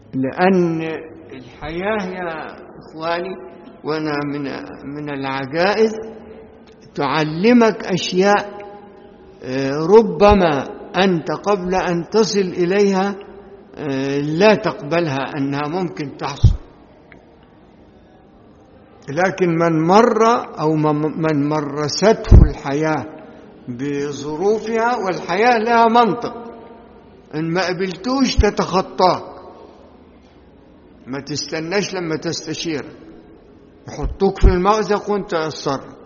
لأن الحياة يا إخواني وأنا من من العجائز تعلمك أشياء ربما أنت قبل أن تصل إليها لا تقبلها أنها ممكن تحصل لكن من مر أو من مرسته الحياة بظروفها والحياة لها منطق إن ما قبلتوش تتخطاك ما تستناش لما تستشير يحطوك في المأزق وانت تصرف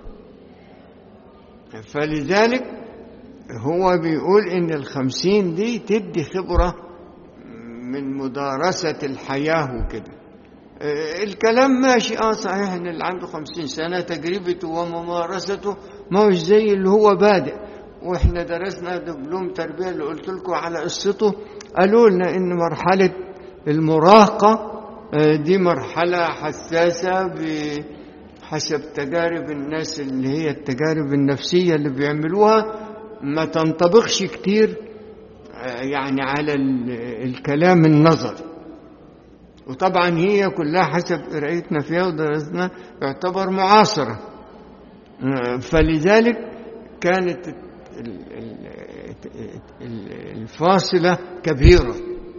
فلذلك هو بيقول ان الخمسين دي تدي خبرة من مدارسة الحياة وكده الكلام ماشي اه صحيح ان اللي عنده خمسين سنة تجربته وممارسته ما هوش زي اللي هو بادئ واحنا درسنا دبلوم تربية اللي قلت لكم على قصته قالوا لنا ان مرحلة المراهقة دي مرحلة حساسة بحسب تجارب الناس اللي هي التجارب النفسية اللي بيعملوها ما تنطبقش كتير يعني على الكلام النظري وطبعا هي كلها حسب قرايتنا فيها ودرسنا يعتبر معاصرة فلذلك كانت الفاصلة كبيرة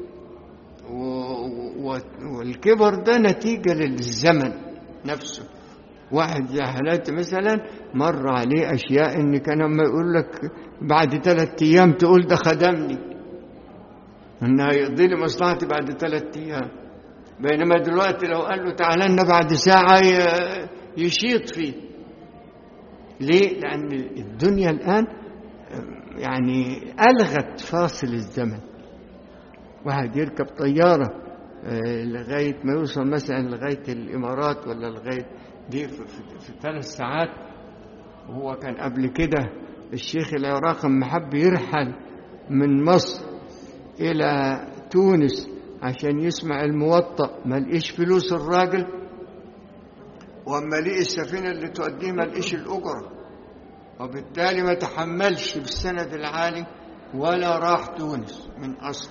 والكبر ده نتيجة للزمن نفسه واحد زي حالاتي مثلا مر عليه أشياء إن كان لما يقول لك بعد ثلاثة أيام تقول ده خدمني إنه هيقضي لي مصلحتي بعد ثلاثة أيام بينما دلوقتي لو قال له تعالى لنا بعد ساعة يشيط فيه ليه؟ لأن الدنيا الآن يعني ألغت فاصل الزمن واحد يركب طيارة لغاية ما يوصل مثلا لغاية الإمارات ولا لغاية دي في, في, في ثلاث ساعات وهو كان قبل كده الشيخ العراقي لما حب يرحل من مصر إلى تونس عشان يسمع الموطأ ما لقيش فلوس الراجل وأما لقي السفينة اللي توديه ما لقيش الأجرة وبالتالي ما تحملش بالسند العالي ولا راح تونس من أصل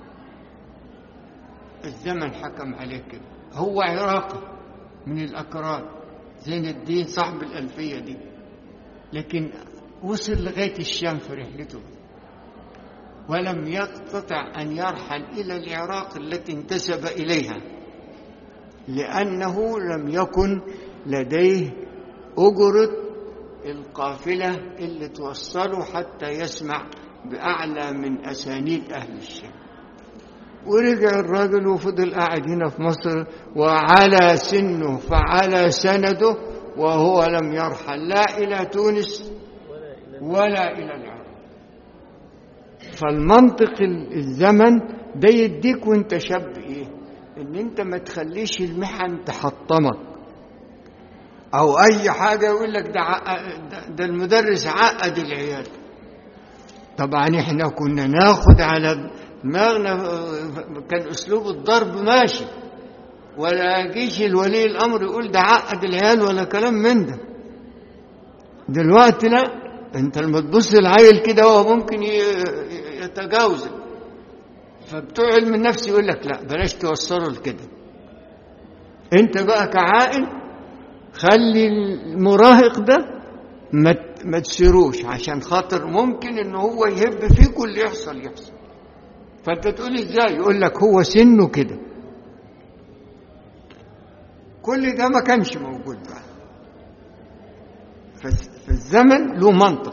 الزمن حكم عليه كده هو عراقي من الأكراد زين الدين صاحب الألفية دي لكن وصل لغاية الشام في رحلته ولم يستطع أن يرحل إلى العراق التي انتسب إليها لأنه لم يكن لديه أجرة القافلة اللي توصله حتى يسمع بأعلى من أسانيد أهل الشام ورجع الراجل وفضل قاعد هنا في مصر وعلى سنه فعلى سنده وهو لم يرحل لا إلى تونس ولا إلى العراق فالمنطق الزمن ده يديك وانت شاب ايه ان انت ما تخليش المحن تحطمك او اي حاجه يقول لك ده, ده, ده المدرس عقد العيال طبعا احنا كنا ناخد على دماغنا كان اسلوب الضرب ماشي ولا يجيش الولي الامر يقول ده عقد العيال ولا كلام من ده دلوقتي لا انت لما تبص العيل كده هو ممكن يتجاوزك فبتوع علم النفس يقول لك لا بلاش توصله لكده انت بقى كعائل خلي المراهق ده ما ما تسيروش عشان خاطر ممكن ان هو يهب فيك واللي يحصل يحصل فانت تقول ازاي يقول لك هو سنه كده كل ده ما كانش موجود بقى فالزمن له منطق